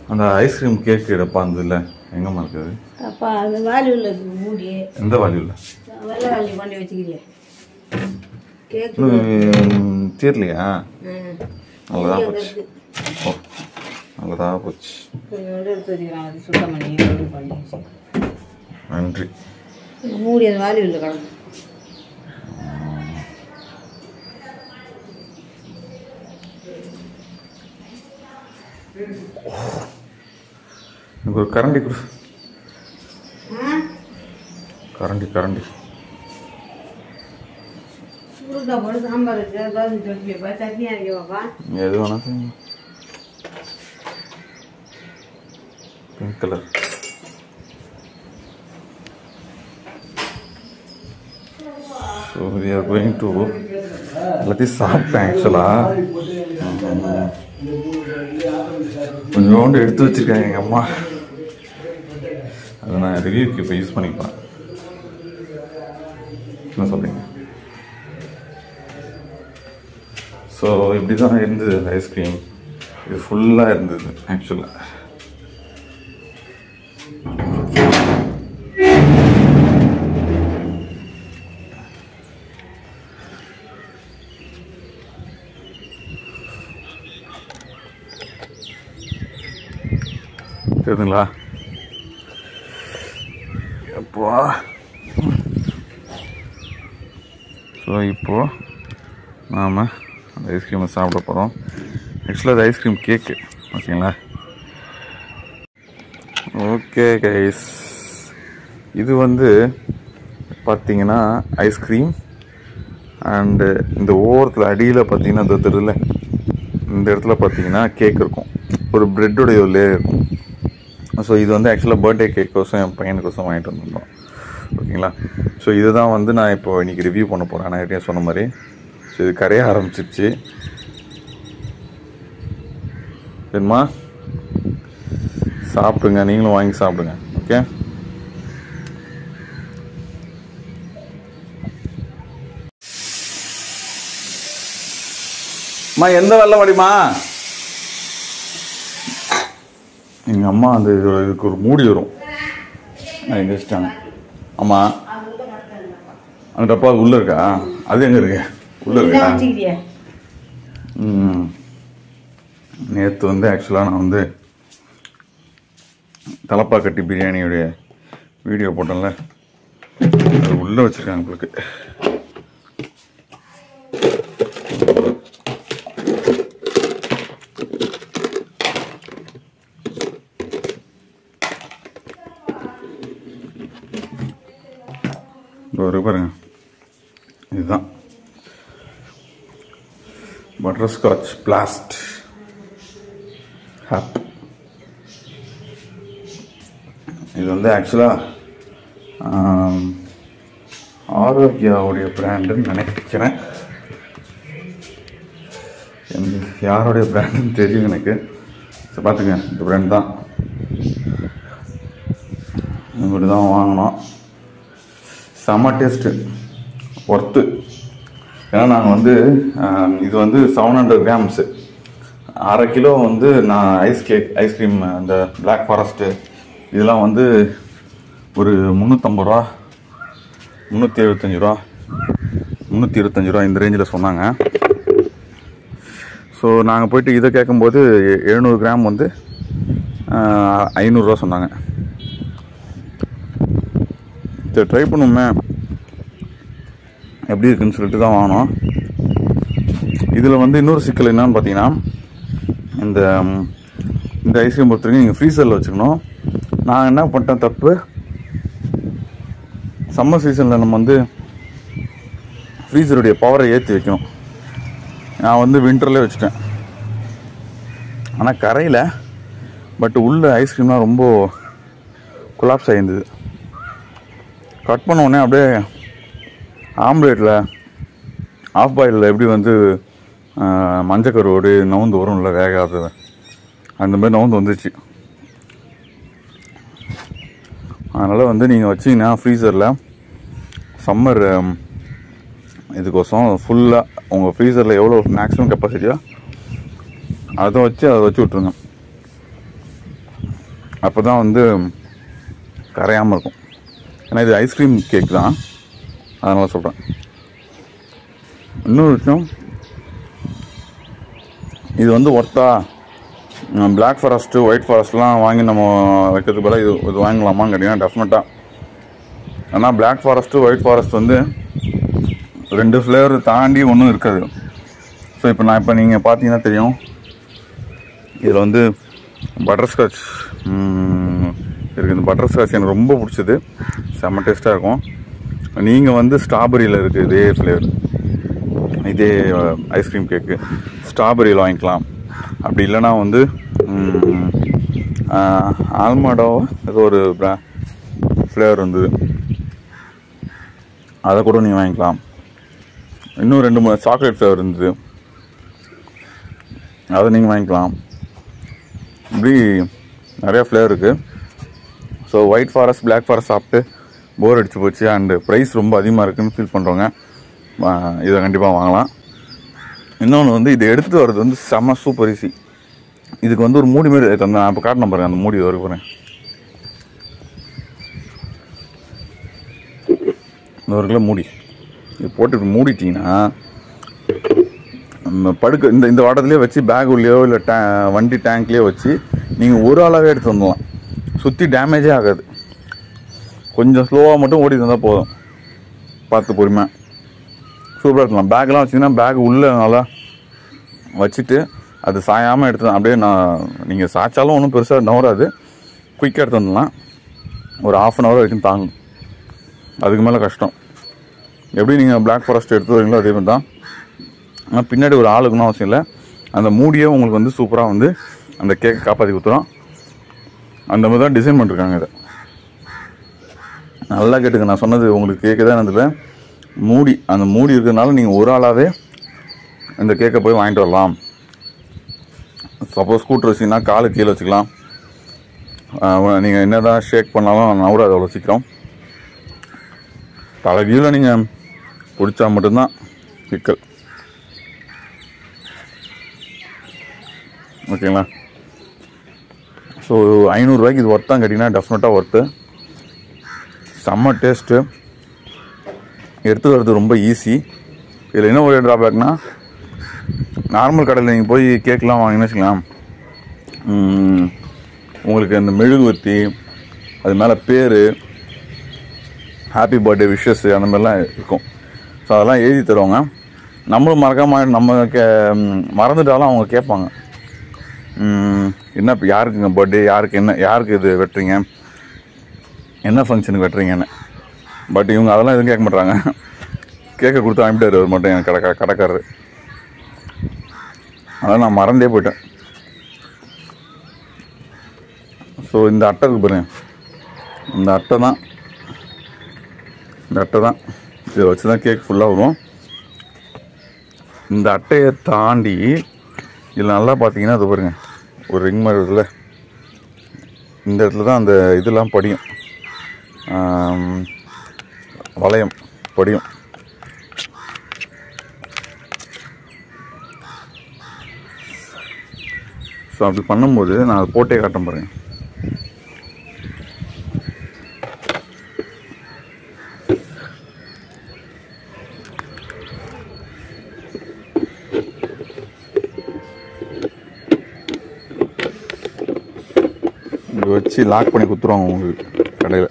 அந்த ice cream cake எடுப்பா அந்த இல்லை எங்கம்மா இருக்குது அப்பா அந்த வாலியில் இருக்கு மூடி எந்த வால்யூவில் வெள்ளை வாலி பண்ணி வச்சுக்கிறீங்க கேக் தீரலையா ம் நல்லதா இங்கே போச்சு இருக்கு. ஓ நல்லதா போச்சு கொஞ்சோண்டு எடுத்து வச்சுக்கிறான் அது சுத்தம் பண்ணி இது பண்ணி வச்சு. நன்றி இந்த மூடி அந்த வாலியில் கிடக்கும் எனக்கு ஒரு கரண்டி கொடு கரண்டி கரண்டி சூடுதா போட்டு சாம்பார் வச்சு தோசை தொட்டி வைப்பா சட்னி அரைக்க வைப்பா எது வேணா செய்யுங்க pink colour so we are going to எல்லாத்தையும் சாப்பிட்டேன் ஆக்சுவலாக கொஞ்சோண்டு எடுத்து வச்சிருக்கேன் எங்கள் அம்மா அதை நான் ரிவ்யூக்கு இப்போ யூஸ் பண்ணிக்கலாம் என்ன சொல்கிறீங்க ஸோ இப்படி தான் இருந்தது அந்த ஐஸ்கிரீம் இது ஃபுல்லாக இருந்தது ஆக்சுவலாக தெரியுதுங்களா எப்பா ஸோ இப்போது நாம் அந்த ஐஸ்கிரீமை சாப்பிட போகிறோம் ஆக்சுவலாக அது ஐஸ்கிரீம் கேக்கு ஓகேங்களா ஓகே கைஸ் இது வந்து பார்த்தீங்கன்னா ஐஸ்கிரீம் அண்டு இந்த ஓரத்தில் அடியில் பார்த்தீங்கன்னா இந்த தெருவில் இந்த இடத்துல பார்த்தீங்கன்னா கேக் இருக்கும் ஒரு பிரெட்டுடைய ஒரு லேயர் இருக்கும் ஸோ இது வந்து ஆக்சுவலாக பர்த்டே கேக்கோசம் என் பையனுக்கோசம் வாங்கிட்டு வந்திருந்தோம் ஓகேங்களா ஸோ இதுதான் வந்து நான் இப்போ இன்னைக்கு ரிவ்யூ பண்ண போகிறேன் நான் ஏற்கனவே சொன்ன மாதிரி ஸோ இது கரைய ஆரம்பிச்சிருச்சு சரிம்மா சாப்பிடுங்க நீங்களும் வாங்கி சாப்பிடுங்க ஓகே அம்மா எந்த வெள்ளம் வடிமா எங்கள் அம்மா அந்த இது- இதுக்கு ஒரு மூடி வரும் அது எங்கே வச்சுட்டாங்க ஆமாம் அந்த டப்பா அது உள்ளே இருக்கா அது எங்கே இருக்கு உள்ளே என்ன இருக்கா வச்சுக்கிறியா நேற்று வந்து ஆக்சுவலாக நான் வந்து தலப்பாக்கட்டி பிரியாணியுடைய வீடியோ போட்டேன்ல அது உள்ளே வச்சுருக்காங்க உங்களுக்கு இதோ இருக்கு பாருங்க இதுதான் பட்டர்ஸ்காட்ச் பிளாஸ்ட் ஹாப் இது வந்து ஆக்சுவலாக ஆரோக்கியாவுடைய பிராண்டுன்னு நினைக்கிறேன் எனக்கு யாருடைய பிராண்டுன்னு தெரியும் எனக்கு ஸோ பார்த்துங்க இந்த பிராண்ட் தான் இப்படி தான் வாங்கினோம் செம்ம டேஸ்ட்டு ஒர்த்து ஏன்னா நாங்கள் வந்து ஆஹ், இது வந்து செவன் ஹண்ட்ரட் கிராம்ஸு அரை கிலோ வந்து நான் ஐஸ் கேக் ஐஸ்கிரீம் அந்த பிளாக் ஃபாரஸ்ட்டு இதெல்லாம் வந்து ஒரு முந்நூற்றம்பது ரூபா முந்நூற்றி எழுபத்தஞ்சி ரூபா முந்நூற்றி இருபத்தஞ்சி ரூபா இந்த ரேஞ்சில் சொன்னாங்க ஸோ நாங்கள் போயிட்டு இதை கேட்கும்போது எழுநூறு கிராம் வந்து ஆஹ், ஐநூறுரூவா சொன்னாங்க சரி ட்ரை பண்ணுமே எப்படி இருக்குன்னு சொல்லிட்டு தான் வாங்கினோம் இதில் வந்து இன்னொரு சிக்கல் என்னன்னு பார்த்தீங்கன்னா இந்த ம், இந்த ஐஸ்கிரீம் பொறுத்த வரைக்கும் நீங்கள் ஃப்ரீசரில் வச்சுக்கணும் நான் என்ன பண்ணிட்டேன் தப்பு சம்மர் சீசனில் நம்ம வந்து ஃப்ரீசருடைய பவரை ஏற்றி வைக்கணும் நான் வந்து வின்டர்லேயே வச்சுட்டேன் ஆனால் கரையில் பட் உள்ள ஐஸ்கிரீம்லாம் ரொம்ப கொலாப்ஸ் ஆகிருந்தது கட் பண்ண உடனே அப்படியே ஆம்லேட்டில் ஆஃப் பாயிலில் எப்படி வந்து மஞ்சக்கருவோடு நவுந்து வரும்ல வேகாத அந்த மாதிரி நவுந்து வந்துச்சு அதனால் வந்து நீங்கள் வச்சிங்கன்னா ஃப்ரீசரில் சம்மர் இதுக்கோசம் ஃபுல்லாக உங்கள் ஃப்ரீசரில் எவ்வளோ மேக்ஸிமம் கெப்பாசிட்டியோ அதை வச்சு அதை வச்சு விட்ருங்க அப்போ தான் வந்து கரையாமல் இருக்கும் ஏன்னா இது ஐஸ்கிரீம் கேக் தான் அதனால் சொல்கிறேன் இன்னொரு விஷயம் இது வந்து ஒர்த்தா பிளாக் ஃபாரஸ்ட்டு ஒயிட் ஃபாரஸ்ட்லாம் வாங்கி நம்ம வைக்கிறதுக்கு பதிலாக இது இது வாங்கலாமான்னு கேட்டிங்கன்னா டெஃபினட்டாக ஆனால் பிளாக் ஃபாரஸ்ட்டு ஒயிட் ஃபாரஸ்ட் வந்து ரெண்டு ஃப்ளேவர் தாண்டி ஒன்றும் இருக்காது ஸோ இப்போ நான் இப்போ நீங்கள் பார்த்தீங்கன்னா தெரியும் இதில் வந்து பட்டர்ஸ்காட்ச் இருக்குது இந்த பட்டர்ஸ்காட்ச் எனக்கு ரொம்ப பிடிச்சது செம்ம டேஸ்ட்டாக இருக்கும் நீங்கள் வந்து ஸ்ட்ராபெரியில் இருக்குது இதே ஃப்ளேவர் இதே ஐஸ்கிரீம் கேக்கு ஸ்ட்ராபெரியில் வாங்கிக்கலாம் அப்படி இல்லைன்னா வந்து ஆல்மாடோ ஏதோ ஒரு ஃப்ளேவர் இருந்தது அதை கூட நீங்கள் வாங்கிக்கலாம் இன்னும் ரெண்டு மூணு சாக்லேட் ஃப்ளேவர் இருந்தது அதை நீங்கள் வாங்கிக்கலாம் இப்படி நிறையா ஃப்ளேவர் இருக்குது so white forest black forest சாப்பிட்டு போர் அடிச்சு போச்சு அண்டு ப்ரைஸ் ரொம்ப அதிகமாக இருக்குன்னு ஃபீல் பண்ணுறவங்க இதை கண்டிப்பாக வாங்கலாம் இன்னொன்று வந்து இதை எடுத்துகிட்டு வர்றது வந்து செம்ம சூப்பர் ஈஸி இதுக்கு வந்து ஒரு மூடி மாரி தந்தேன் நான் இப்போ காட்டணும் பாருங்க அந்த மூடி வர போகிறேன் இந்த ஒரு கிலோ மூடி இது போட்டு இப்படி மூடிட்டிங்கன்னா நம்ம படுக்க இந்த இந்த வாட்டத்துலேயே வச்சு பேக் உள்ளேயோ இல்லை டே வண்டி டேங்க்லேயோ வச்சு நீங்கள் ஒரு ஆளாகவே எடுத்து வந்துடலாம் சுற்றி டேமேஜே ஆகாது கொஞ்சம் ஸ்லோவாக மட்டும் ஓடி தந்தால் போதும் பார்த்து பொறுமையாக சூப்பராக இருக்கலாம் பேக்லாம் வச்சிங்கன்னா பேக் உள்ளே நல்லா வச்சுட்டு அது சாயாமல் எடுத்து அப்படியே நான் நீங்கள் சாய்ச்சாலும் ஒன்றும் பெருசாக நவராது குயிக்காக எடுத்து வந்துடலாம் ஒரு ஆஃப் அன் ஹவர் வரைக்கும் தாங்கும் அதுக்கு மேலே கஷ்டம் எப்படி நீங்கள் பிளாக் ஃபாரஸ்ட் எடுத்து வரீங்களோ அதே மாதிரி தான் ஆனால் பின்னாடி ஒரு ஆளுக்குன்னு அவசியம் இல்லை அந்த மூடியே உங்களுக்கு வந்து சூப்பராக வந்து அந்த கேக்கை காப்பாற்றி கொடுத்துரும் அந்த மாதிரி தான் டிசைன் பண்ணிருக்காங்க இதை நல்லா கேட்டுங்க நான் சொன்னது உங்களுக்கு கேட்குதான் அதில் மூடி அந்த மூடி இருக்கிறதுனால நீங்கள் ஒரு ஆளாகவே இந்த கேக்கை போய் வாங்கிட்டு வரலாம் சப்போஸ் ஸ்கூட்டர் வச்சிங்கன்னா காலு கீழே வச்சுக்கலாம் நீங்கள் என்ன தான் ஷேக் பண்ணாலும் நவராது அவ்வளோ சீக்கிரம் தலைகீழ நீங்கள் பிடிச்சா மட்டும்தான் சிக்கல் ஓகேங்களா ஸோ ஐநூறுரூவாய்க்கு இது ஒர்த்தான் கேட்டிங்கன்னா டெஃபினட்டாக ஒர்த்து செம்ம டேஸ்ட்டு எடுத்து வர்றது ரொம்ப ஈஸி இதில் என்ன ஒரு ட்ராபேக்னா நார்மல் கடையில் நீங்கள் போய் கேக்லாம் வாங்கினு வச்சுக்கலாம் ம், உங்களுக்கு அந்த மெழுகுவர்த்தி அது மேலே பேர் ஹாப்பி பர்த்டே விஷஸ் அந்த மாதிரிலாம் இருக்கும் ஸோ அதெல்லாம் எழுதி தருவாங்க நம்மளும் மறக்காமல் நம்ம கே ம், மறந்துட்டாலும் அவங்க கேட்பாங்க ம், என்ன இப்போ யாருக்குங்க பர்த்டே யாருக்கு என்ன யாருக்கு இது வெட்டுறீங்க என்ன ஃபங்க்ஷனுக்கு வெட்டுறீங்கன்னு பட் இவங்க அதெல்லாம் எதுவும் கேட்க மாட்டாங்க கேட்க கொடுத்து அனுப்பிட்டாரு அவர் மட்டும் எனக்கு கடை கடைக்காரரு அதனால் நான் மறந்தே போயிட்டேன் ஸோ இந்த அட்டை இருக்கு பாருங்க இந்த அட்டை தான் இந்த அட்டை தான் இதை வச்சு தான் கேக் ஃபுல்லாக வரும் இந்த அட்டையை தாண்டி இதில் நல்லா பார்த்தீங்கன்னா அது பாருங்க ஒரு ரிங் மாதிரி இருக்குல்ல இந்த இடத்துல தான் அந்த இதெல்லாம் படியும் ஆம், வளையம் படியும் ஸோ அப்படி பண்ணும்போது நான் அதை போட்டே காட்டன் பாருங்க இங்கே வச்சு லாக் பண்ணி குத்துருவாங்க உங்களுக்கு கடையில்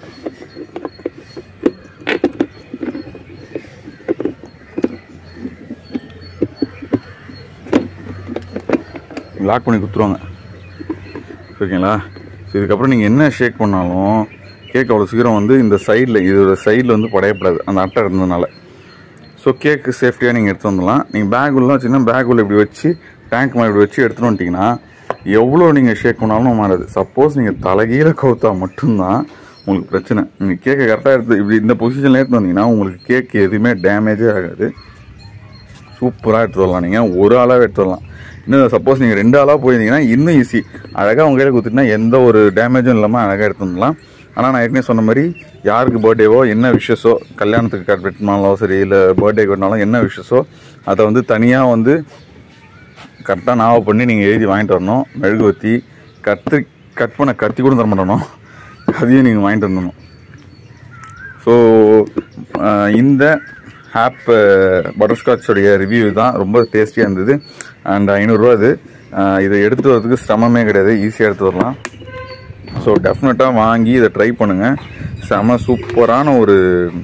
லாக் பண்ணி குத்துருவாங்க ஓகேங்களா ஸோ இதுக்கப்புறம் நீங்கள் என்ன ஷேக் பண்ணாலும் கேக் அவ்வளோ சீக்கிரம் வந்து இந்த சைடில் இதோட சைடில் வந்து படையப்படாது அந்த அட்டை இருந்ததுனால ஸோ கேக்கு சேஃப்டியாக நீங்கள் எடுத்து வந்துடலாம் நீங்கள் பேக் உள்ள வச்சிங்கன்னா பேக் உள்ள இப்படி வச்சு டேங்க் மாதிரி இப்படி வச்சு எடுத்துட்டு வந்துட்டீங்கன்னா எவ்வளோ நீங்கள் ஷேக் பண்ணாலும் மாறாது சப்போஸ் நீங்கள் தலைகீழ கவுத்தா மட்டும்தான் உங்களுக்கு பிரச்சனை நீங்கள் கேக்கை கரெக்டாக எடுத்து இப்படி இந்த பொசிஷனில் எடுத்து வந்தீங்கன்னா உங்களுக்கு கேக் எதுவுமே டேமேஜே ஆகாது சூப்பராக எடுத்து வரலாம் நீங்கள் ஒரு ஆளாக எடுத்து வரலாம் இன்னும் சப்போஸ் நீங்கள் ரெண்டு ஆளாக போயிருந்தீங்கன்னா இன்னும் ஈஸி அழகாக உங்கள் கையில் கொடுத்துட்டீங்கன்னா எந்த ஒரு டேமேஜும் இல்லாமல் அழகாக எடுத்து வந்துடலாம் ஆனால் நான் ஏற்கனவே சொன்ன மாதிரி யாருக்கு பர்த்டேவோ என்ன விஷஸோ கல்யாணத்துக்கு கார்டு வெட்டினாலும் சரி இல்லை பர்த்டே வெட்டினாலும் என்ன விஷஸோ அதை வந்து தனியாக வந்து கரெக்டாக நாவ பண்ணி நீங்கள் எழுதி வாங்கிட்டு வரணும் மெழுகுவத்தி கத்திரி கட் பண்ண கத்தி கூட தர மாட்டோம் அதையும் நீங்கள் வாங்கிட்டு வந்துடணும் ஸோ இந்த ஹாப் பட்டர்ஸ்காட்சோடைய ரிவ்யூ தான் ரொம்ப டேஸ்டியாக இருந்தது அண்ட் ஐநூறுரூவா இது அஹ், இதை எடுத்துகிட்டு வரதுக்கு சிரமமே கிடையாது ஈஸியாக எடுத்து வரலாம் ஸோ டெஃபினட்டாக வாங்கி இதை ட்ரை பண்ணுங்கள் செம சூப்பரான ஒரு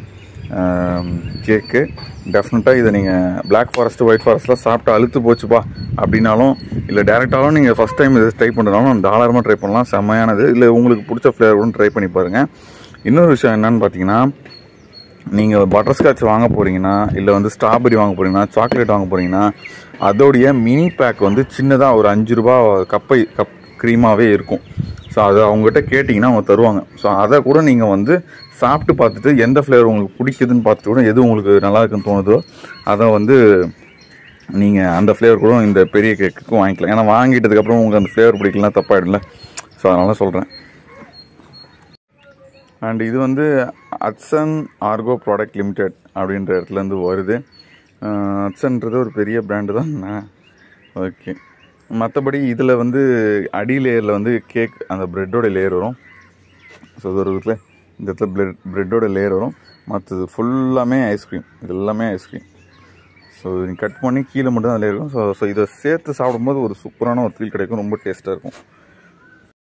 கேக்கு டெஃபினட்டாக இதை நீங்கள் பிளாக் ஃபாரஸ்ட் ஒயிட் ஃபாரஸ்ட்லாம் சாப்பிட்டு அழுத்து போச்சுப்பா அப்படின்னாலும் இல்லை டேரெக்டாகவும் நீங்கள் ஃபஸ்ட் டைம் இதை ட்ரை பண்ணுறதாலும் தாராளமாக ட்ரை பண்ணலாம் செம்மையானது இல்லை உங்களுக்கு பிடிச்ச ஃப்ளேவர் கூட ட்ரை பண்ணி பாருங்கள் இன்னொரு விஷயம் என்னன்னு பார்த்தீங்கன்னா நீங்கள் பட்டர்ஸ்காட்ச் வாங்க போகிறீங்கன்னா இல்லை வந்து ஸ்ட்ராபெரி வாங்க போகிறீங்கன்னா சாக்லேட் வாங்க போகிறீங்கன்னா அதோடைய மினி பேக் வந்து சின்னதாக ஒரு அஞ்சு ரூபா கப்பை கப் க்ரீமாகவே இருக்கும் ஸோ அதை அவங்ககிட்ட கேட்டிங்கன்னா அவங்க தருவாங்க ஸோ அதை கூட நீங்கள் வந்து சாப்பிட்டு பார்த்துட்டு எந்த ஃப்ளேவர் உங்களுக்கு பிடிக்குதுன்னு பார்த்துட்டு கூட எது உங்களுக்கு நல்லா இருக்குன்னு தோணுதோ அதை வந்து நீங்கள் அந்த ஃப்ளேவர் கூட இந்த பெரிய கேக்குக்கு வாங்கிக்கலாம் ஏன்னா வாங்கிட்டதுக்கப்புறம் உங்களுக்கு அந்த ஃப்ளேவர் பிடிக்கலனா தப்பாயிடல ஸோ அதனால சொல்கிறேன் அண்ட் இது வந்து அட்சன் ஆர்கோ ப்ராடக்ட் லிமிடெட் அப்படின்ற இடத்துலேருந்து வருது அஹ் அட்சன்றது ஒரு பெரிய பிராண்டு தான் ஓகே மற்றபடி இதில் வந்து அடி லேயரில் வந்து கேக் அந்த ப்ரெட்டோட லேயர் வரும் ஸோ இது ஒரு இடத்துல இந்த இடத்துல பிரெட் ப்ரெட்டோட லேயர் வரும் மற்றது ஃபுல்லாமே ஐஸ்கிரீம் இது எல்லாமே ஐஸ்கிரீம் ஸோ நீங்கள் கட் பண்ணி கீழே மட்டும் தான் லேயர் இருக்கும் ஸோ ஸோ இதை சேர்த்து சாப்பிடும்போது ஒரு சூப்பரான ஒரு ஃபீல் கிடைக்கும் ரொம்ப டேஸ்ட்டாக இருக்கும்